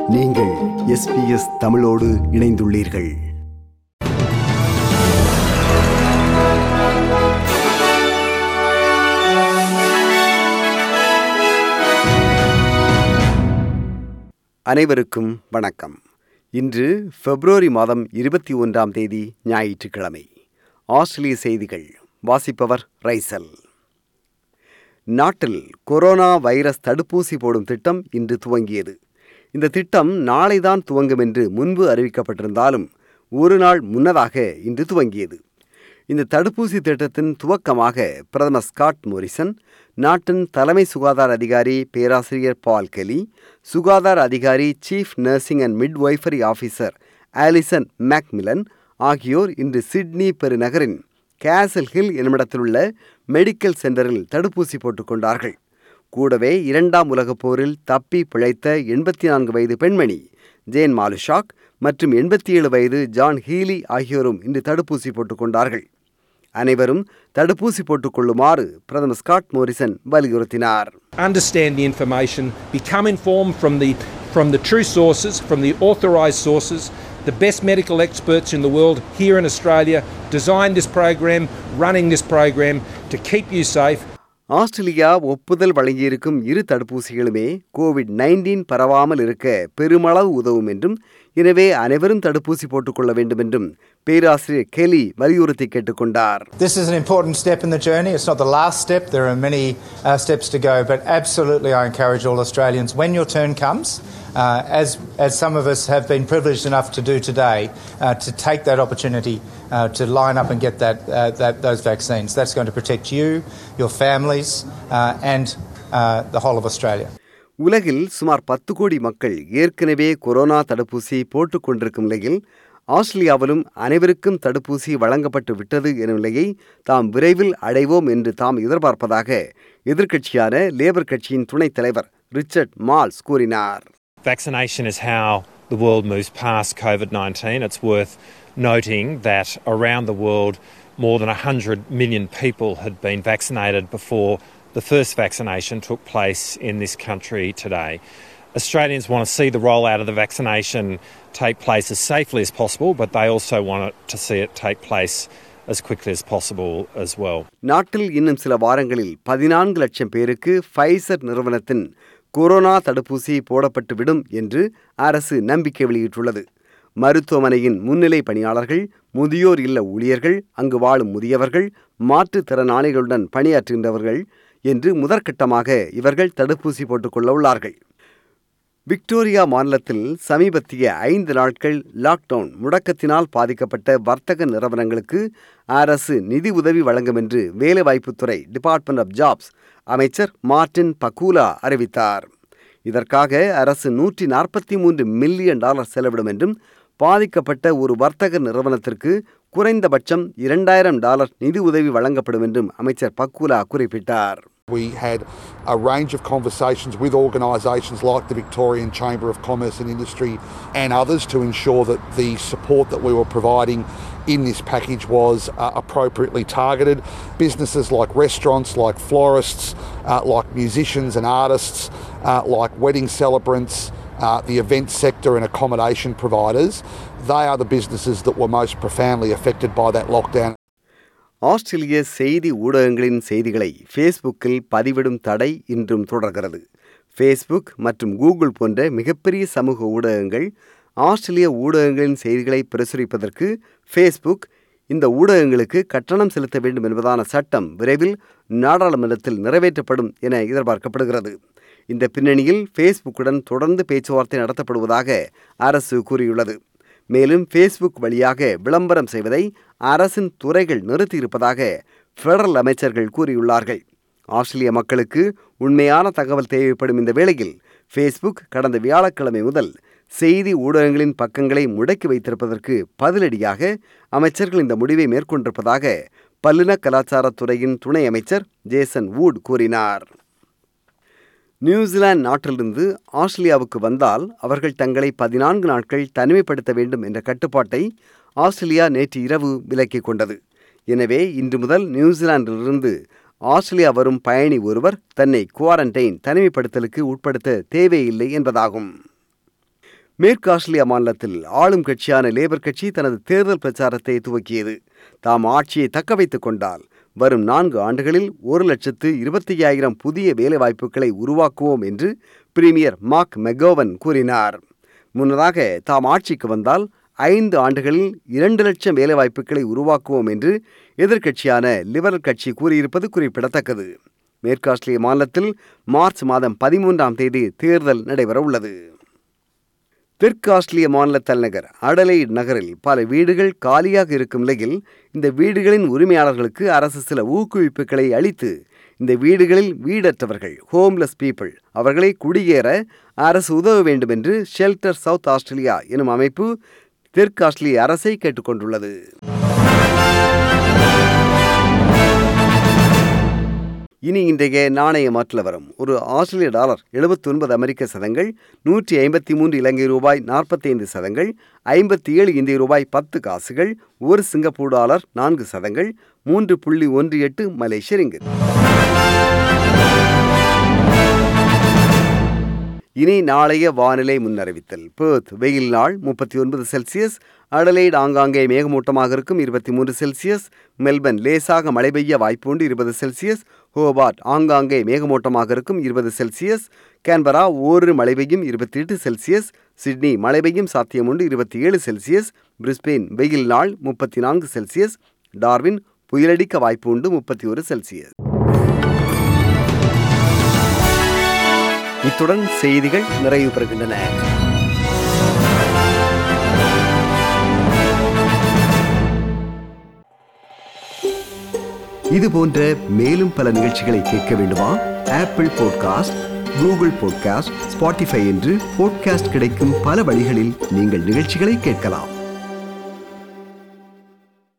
நீங்கள் எஸ்பிஎஸ் தமிழோடு இணைந்துள்ளீர்கள் அனைவருக்கும் வணக்கம் இன்று பிப்ரவரி மாதம் இருபத்தி ஒன்றாம் தேதி ஞாயிற்றுக்கிழமை ஆஸ்திரேலிய செய்திகள் வாசிப்பவர் ரைசல் நாட்டில் கொரோனா வைரஸ் தடுப்பூசி போடும் திட்டம் இன்று துவங்கியது இந்த திட்டம் நாளைதான் துவங்கும் என்று முன்பு அறிவிக்கப்பட்டிருந்தாலும் ஒரு நாள் முன்னதாக இன்று துவங்கியது இந்த தடுப்பூசி திட்டத்தின் துவக்கமாக பிரதமர் ஸ்காட் மோரிசன் நாட்டின் தலைமை சுகாதார அதிகாரி பேராசிரியர் பால் கெலி சுகாதார அதிகாரி chief nursing and midwifery officer Alison McMillan ஆகியோர் இன்று சிட்னி பெருநகரின் கேசல் ஹில் என்னுமிடத்திலுள்ள மெடிக்கல் சென்டரில் தடுப்பூசி போட்டுக்கொண்டார்கள் கூடவே இரண்டாம் உலகப் போரில் தப்பி பிழைத்த எண்பத்தி நான்கு வயது பெண்மணி ஜேன் மாலுஷாக் மற்றும் எண்பத்தி ஏழு வயது ஜான் ஹீலி ஆகியோரும் இன்று தடுப்பூசி போட்டுக்கொண்டார்கள் அனைவரும் தடுப்பூசி போட்டுக்கொள்ளுமாறு பிரதமர் ஸ்காட் மோரிசன் வலியுறுத்தினார் understand the information, become informed from the, from the true sources, from the authorised sources. The best medical experts in the world here in Australia designed this program, running this program to keep you safe. Australia ஒப்புதல் வழங்கியிருக்கும் இரு தடுப்பூசிகளுமே Covid nineteen பரவாமல் இருக்க பெருமளவு உதவும் என்றும் எனவே அனைவரும் தடுப்பூசி போட்டுக்கொள்ள வேண்டும் என்றும் பேராசிரியர் கெலி வலியுறுத்தி கேட்டுக்கொண்டார் This is an important step in the journey. It's not the last step. There are many uh, steps to go, but absolutely, I encourage all Australians when your turn comes, uh, as as some of us have been privileged enough to do today, uh, to take that opportunity uh, to line up and get that, uh, that those vaccines. That's going to protect you, your families, uh, and uh, the whole of Australia. உலகில் சுமார் பத்து கோடி மக்கள் ஏற்கனவே corona தடுப்பூசி போட்டுக் கொண்டிருக்கும் நிலையில் ஆஸ்திரேலியாவிலும் அனைவருக்கும் தடுப்பூசி வழங்கப்பட்டு விட்டது எனும் நிலையை தாம் விரைவில் அடைவோம் என்று தாம் எதிர்பார்ப்பதாக எதிர்க்கட்சியான லேபர் கட்சியின் துணைத் தலைவர் ரிச்சர்ட் மால்ஸ் கூறினார் Vaccination is how the world moves past COVID 19. It's worth noting that around the world, more than 100 million people had been vaccinated before the first vaccination took place in this country today. Australians want to see the rollout of the vaccination take place as safely as possible, but they also want it to see it take place as quickly as possible as well. நாட்டில் இன்னும் சில வாரங்களில் பதினான்கு லட்சம் பேருக்கு Pfizer நிறுவனத்தின் corona தடுப்பூசி போடப்பட்டுவிடும் என்று அரசு நம்பிக்கை வெளியிட்டுள்ளது மருத்துவமனையின் முன்னிலை பணியாளர்கள் முதியோர் இல்ல ஊழியர்கள் அங்கு வாழும் முதியவர்கள் மாற்றுத்திறனாளிகளுடன் பணியாற்றுகின்றவர்கள் என்று முதற்கட்டமாக இவர்கள் தடுப்பூசி போட்டுக்கொள்ள உள்ளார்கள் விக்டோரியா மாநிலத்தில் சமீபத்திய ஐந்து நாட்கள் லாக்டவுன் முடக்கத்தினால் பாதிக்கப்பட்ட வர்த்தக நிறுவனங்களுக்கு அரசு நிதி உதவி வழங்கும் என்று வேலைவாய்ப்புத்துறை டிபார்ட்மெண்ட் ஆஃப் ஜாப்ஸ் அமைச்சர் மார்டின் பக்கூலா அறிவித்தார் இதற்காக அரசு நூற்றி நாற்பத்தி மூன்று மில்லியன் டாலர் செலவிடும் என்றும் பாதிக்கப்பட்ட ஒரு வர்த்தக நிறுவனத்திற்கு குறைந்தபட்சம் இரண்டாயிரம் டாலர் நிதி உதவி வழங்கப்படும் என்றும் அமைச்சர் பக்கூலா குறிப்பிட்டார் We had a range of conversations with organisations like the Victorian Chamber of Commerce and Industry and others to ensure that the support that we were providing in this package was uh, appropriately targeted. Businesses like restaurants, like florists, uh, like musicians and artists, uh, like wedding celebrants, uh, the event sector and accommodation providers, they are the businesses that were most profoundly affected by that lockdown. ஆஸ்திரேலிய செய்தி ஊடகங்களின் செய்திகளை ஃபேஸ்புக்கில் பதிவிடும் தடை இன்றும் தொடர்கிறது Facebook மற்றும் Google போன்ற மிகப்பெரிய சமூக ஊடகங்கள் ஆஸ்திரேலிய ஊடகங்களின் செய்திகளை பிரசுரிப்பதற்கு ஃபேஸ்புக் இந்த ஊடகங்களுக்கு கட்டணம் செலுத்த வேண்டும் என்பதான சட்டம் விரைவில் நாடாளுமன்றத்தில் நிறைவேற்றப்படும் என எதிர்பார்க்கப்படுகிறது இந்த பின்னணியில் ஃபேஸ்புக்குடன் தொடர்ந்து பேச்சுவார்த்தை நடத்தப்படுவதாக அரசு கூறியுள்ளது மேலும் ஃபேஸ்புக் வழியாக விளம்பரம் செய்வதை அரசின் துறைகள் நிறுத்தியிருப்பதாக ஃபெடரல் அமைச்சர்கள் கூறியுள்ளார்கள் ஆஸ்திரேலிய மக்களுக்கு உண்மையான தகவல் தேவைப்படும் இந்த வேளையில் ஃபேஸ்புக் கடந்த வியாழக்கிழமை முதல் செய்தி ஊடகங்களின் பக்கங்களை முடக்கி வைத்திருப்பதற்கு பதிலடியாக அமைச்சர்கள் இந்த முடிவை மேற்கொண்டிருப்பதாக பல்லின கலாச்சாரத்துறையின் துணை அமைச்சர் ஜேசன் வூட் கூறினார் நியூசிலாந்து நாட்டிலிருந்து ஆஸ்திரேலியாவுக்கு வந்தால் அவர்கள் தங்களை பதினான்கு நாட்கள் தனிமைப்படுத்த வேண்டும் என்ற கட்டுப்பாட்டை ஆஸ்திரேலியா நேற்று இரவு விலக்கிக் கொண்டது எனவே இன்று முதல் நியூசிலாந்திலிருந்து ஆஸ்திரேலியா வரும் பயணி ஒருவர் தன்னை குவாரண்டைன் தனிமைப்படுத்தலுக்கு உட்படுத்த தேவையில்லை என்பதாகும் மேற்கு ஆஸ்திரேலியா மாநிலத்தில் ஆளும் கட்சியான லேபர் கட்சி தனது தேர்தல் பிரச்சாரத்தை துவக்கியது தாம் ஆட்சியை தக்க வைத்துக் கொண்டால் வரும் நான்கு ஆண்டுகளில் ஒரு லட்சத்து இருபத்தி ஐயாயிரம் புதிய வேலைவாய்ப்புகளை உருவாக்குவோம் என்று பிரீமியர் மார்க் மெகோவன் கூறினார் முன்னதாக தாம் ஆட்சிக்கு வந்தால் ஐந்து ஆண்டுகளில் இரண்டு லட்சம் வேலைவாய்ப்புகளை உருவாக்குவோம் என்று எதிர்க்கட்சியான லிபரல் கட்சி கூறியிருப்பது குறிப்பிடத்தக்கது மேற்கு ஆஸ்திரேலிய மாநிலத்தில் மார்ச் மாதம் பதிமூன்றாம் தேதி தேர்தல் நடைபெற உள்ளது தெற்கு ஆஸ்திரேலிய மாநில தலைநகர் அடலைட் நகரில் பல வீடுகள் காலியாக இருக்கும் நிலையில் இந்த வீடுகளின் உரிமையாளர்களுக்கு அரசு சில ஊக்குவிப்புகளை அளித்து இந்த வீடுகளில் வீடற்றவர்கள் ஹோம்லெஸ் பீப்புள் அவர்களை குடியேற அரசு உதவ வேண்டும் என்று ஷெல்டர் சவுத் ஆஸ்திரேலியா எனும் அமைப்பு தெற்கு ஆஸ்திரேலிய அரசை கேட்டுக்கொண்டுள்ளது இனி இன்றைய நாணய மாற்ற வரும் ஒரு ஆஸ்திரேலிய டாலர் எழுபத்தி ஒன்பது அமெரிக்க சதங்கள் நூற்றி ஐம்பத்தி மூன்று இலங்கை ரூபாய் நாற்பத்தைந்து சதங்கள் ஐம்பத்தி ஏழு இந்திய ரூபாய் பத்து காசுகள் ஒரு சிங்கப்பூர் டாலர் நான்கு சதங்கள் மூன்று புள்ளி ஒன்று எட்டு மலேசிய ரிங்கிட் இனி நாளைய வானிலை முன்னறிவித்தல் பேர்த் வெயில் நாள் முப்பத்தி ஒன்பது செல்சியஸ் அடலைட் ஆங்காங்கே மேகமூட்டமாக இருக்கும் இருபத்தி மூன்று செல்சியஸ் மெல்பர்ன் லேசாக மழை பெய்ய வாய்ப்புண்டு இருபது செல்சியஸ் ஹோபார்ட் ஆங்காங்கே மேகமூட்டமாக இருக்கும் இருபது செல்சியஸ் கேன்பரா ஓரிரு மழை பெய்யும் இருபத்தி எட்டு செல்சியஸ் சிட்னி மழை பெய்யும் சாத்தியமுண்டு இருபத்தி ஏழு செல்சியஸ் பிரிஸ்பெயின் வெயில் நாள் முப்பத்தி நான்கு செல்சியஸ் டார்வின் புயலடிக்க வாய்ப்பு உண்டு முப்பத்தி ஒரு செல்சியஸ் இத்துடன் செய்திகள் நிறைவு பெறுகின்றன இது போன்ற மேலும் பல நிகழ்ச்சிகளை கேட்க வேண்டுமா Apple podcast Google podcast Spotify என்று பாட்காஸ்ட் கிடைக்கும் பல வழிகளில் நீங்கள் நிகழ்ச்சிகளை கேட்கலாம்